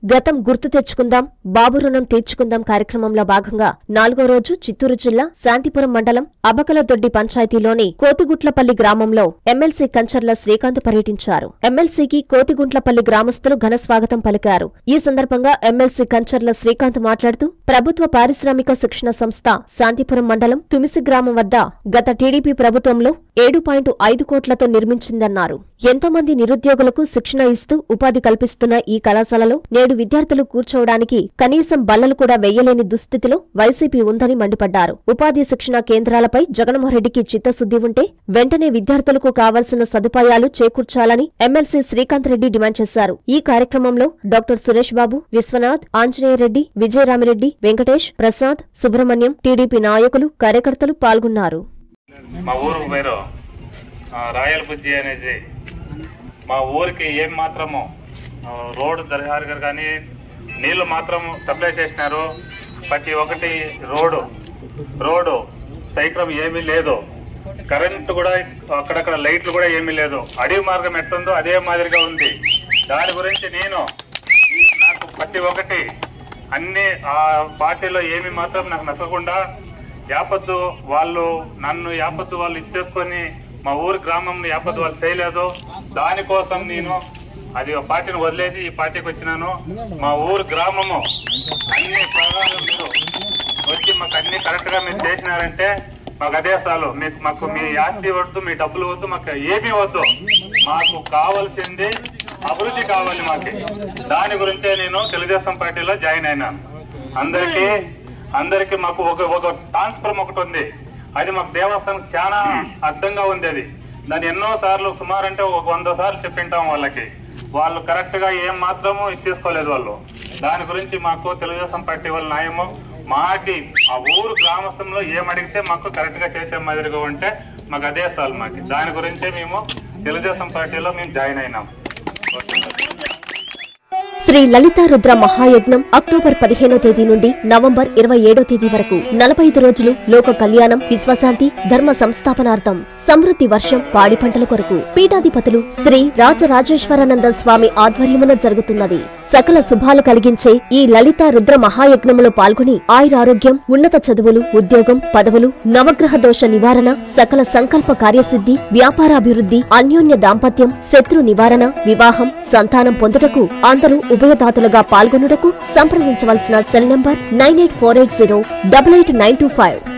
గతం గుర్తు తెచ్చుకుందాం బాబు రుణం తీర్చుకుందాం కార్యక్రమంలో భాగంగా నాలుగో రోజు చిత్తూరు జిల్లా శాంతిపురం మండలం అబకలదొడ్డి పంచాయతీలోని కోతిగుట్లపల్లి గ్రామంలో ఎమ్మెల్సీ కంచర్ల శ్రీకాంత్ పర్యటించారు ఎమ్మెల్సీకి కోతిగుంట్లపల్లి గ్రామస్తులు ఘన స్వాగతం పలికారు ఈ సందర్భంగా ఎమ్మెల్సీ కంచర్ల శ్రీకాంత్ మాట్లాడుతూ ప్రభుత్వ పారిశ్రామిక శిక్షణ సంస్థ శాంతిపురం మండలం తుమిసి గ్రామం వద్ద గత టీడీపీ ప్రభుత్వంలో ఏడు పాయింట్ ఐదు కోట్లతో నిర్మించిందన్నారు ఎంతో మంది నిరుద్యోగులకు శిక్షణ ఇస్తూ ఉపాధి కల్పిస్తున్న ఈ కళాశాలలో నేడు విద్యార్థులు కూర్చోవడానికి కనీసం బల్లలు కూడా వెయ్యలేని దుస్థితిలో వైసీపీ ఉందని మండిపడ్డారు ఉపాధి శిక్షణ కేంద్రాలపై జగన్మోహన్రెడ్డికి చిత్తశుద్ది ఉంటే వెంటనే విద్యార్థులకు కావాల్సిన సదుపాయాలు చేకూర్చాలని ఎమ్మెల్సీ శ్రీకాంత్ రెడ్డి డిమాండ్ చేశారు ఈ కార్యక్రమంలో డాక్టర్ సురేష్ బాబు విశ్వనాథ్ ఆంజనేయరెడ్డి విజయరామిరెడ్డి వెంకటేష్ ప్రసాద్ సుబ్రహ్మణ్యం టీడీపీ నాయకులు కార్యకర్తలు పాల్గొన్నారు మా ఊరు పేరు ఆ, రాయల బుజ్జి అనేసి మా ఊరికి ఏం మాత్రము ఆ, రోడ్డు దర్గారు కానీ నీళ్లు మాత్రం సప్లై చేసినారు ప్రతి ఒక్కటి రోడ్డు రోడ్డు సైక్రం ఏమీ లేదు కరెంటు కూడా అక్కడక్కడ లైట్లు కూడా ఏమీ లేదు అడవి మార్గం ఎట్టుందో అదే మాదిరిగా ఉంది దాని గురించి నేను ఈ నాకు ప్రతి ఒక్కటి అన్ని ఆ పార్టీలో ఏమి మాత్రం నాకు నచ్చకుండా యాపత్తు వాళ్ళు నన్ను యాపత్తు వాళ్ళు ఇచ్చేసుకొని మా ఊరి గ్రామం యాపత్తు వాళ్ళు చేయలేదు దానికోసం నేను అది ఆ పార్టీని వదిలేసి ఈ పార్టీకి వచ్చినాను మా ఊరు గ్రామము అన్ని ప్రధాన మీరు వచ్చి మాకు అన్ని కరెక్ట్ గా మీరు చేసినారంటే మాకు అదే చాలు మీకు మాకు మీ ఆస్తి వద్దు మీ డబ్బులు వద్దు మాకు ఏమీ వద్దు మాకు కావాల్సింది అభివృద్ధి కావాలి మాకు దాని గురించే నేను తెలుగుదేశం పార్టీలో జాయిన్ అయినాను అందరికీ అందరికి మాకు ఒక ఒక ట్రాన్స్ఫర్మ్ ఒకటి ఉంది అది మాకు దేవస్థానం చాలా అర్థంగా ఉంది అది దాన్ని ఎన్నో సార్లు సుమారు అంటే ఒక వంద సార్లు చెప్పింటాం వాళ్ళకి వాళ్ళు కరెక్ట్ గా ఏం మాత్రము ఇచ్చేసుకోలేదు వాళ్ళు దాని గురించి మాకు తెలుగుదేశం పార్టీ వాళ్ళ న్యాయము మాకి ఆ ఊరు గ్రామస్థంలో ఏం అడిగితే మాకు కరెక్ట్ గా చేసే మాదిరిగా ఉంటే మాకు అదే సార్ మాకు దాని గురించే మేము తెలుగుదేశం పార్టీలో మేము జాయిన్ అయినాం శ్రీ లలితా రుద్ర మహాయజ్ఞం అక్టోబర్ పదిహేనో తేదీ నుండి నవంబర్ ఇరవై ఏడో తేదీ వరకు నలభై ఐదు రోజులు లోక కళ్యాణం విశ్వశాంతి ధర్మ సంస్థాపనార్థం సమృద్ధి వర్షం పాడి పంటల కొరకు పీఠాధిపతులు శ్రీ రాజరాజేశ్వరానంద స్వామి ఆధ్వర్యమున జరుగుతున్నది సకల శుభాలు కలిగించే ఈ లలితా రుద్ర మహాయజ్ఞములో పాల్గొని ఆయురారోగ్యం ఉన్నత చదువులు ఉద్యోగం పదవులు నవగ్రహ దోష నివారణ సకల సంకల్ప కార్యసిద్ధి వ్యాపారాభివృద్ధి అన్యోన్య దాంపత్యం శత్రు నివారణ వివాహం సంతానం పొందుటకు అందరూ ఉభయదాతలుగా పాల్గొనుటకు సంప్రదించవలసిన cell number nine eight four eight zero double eight nine two five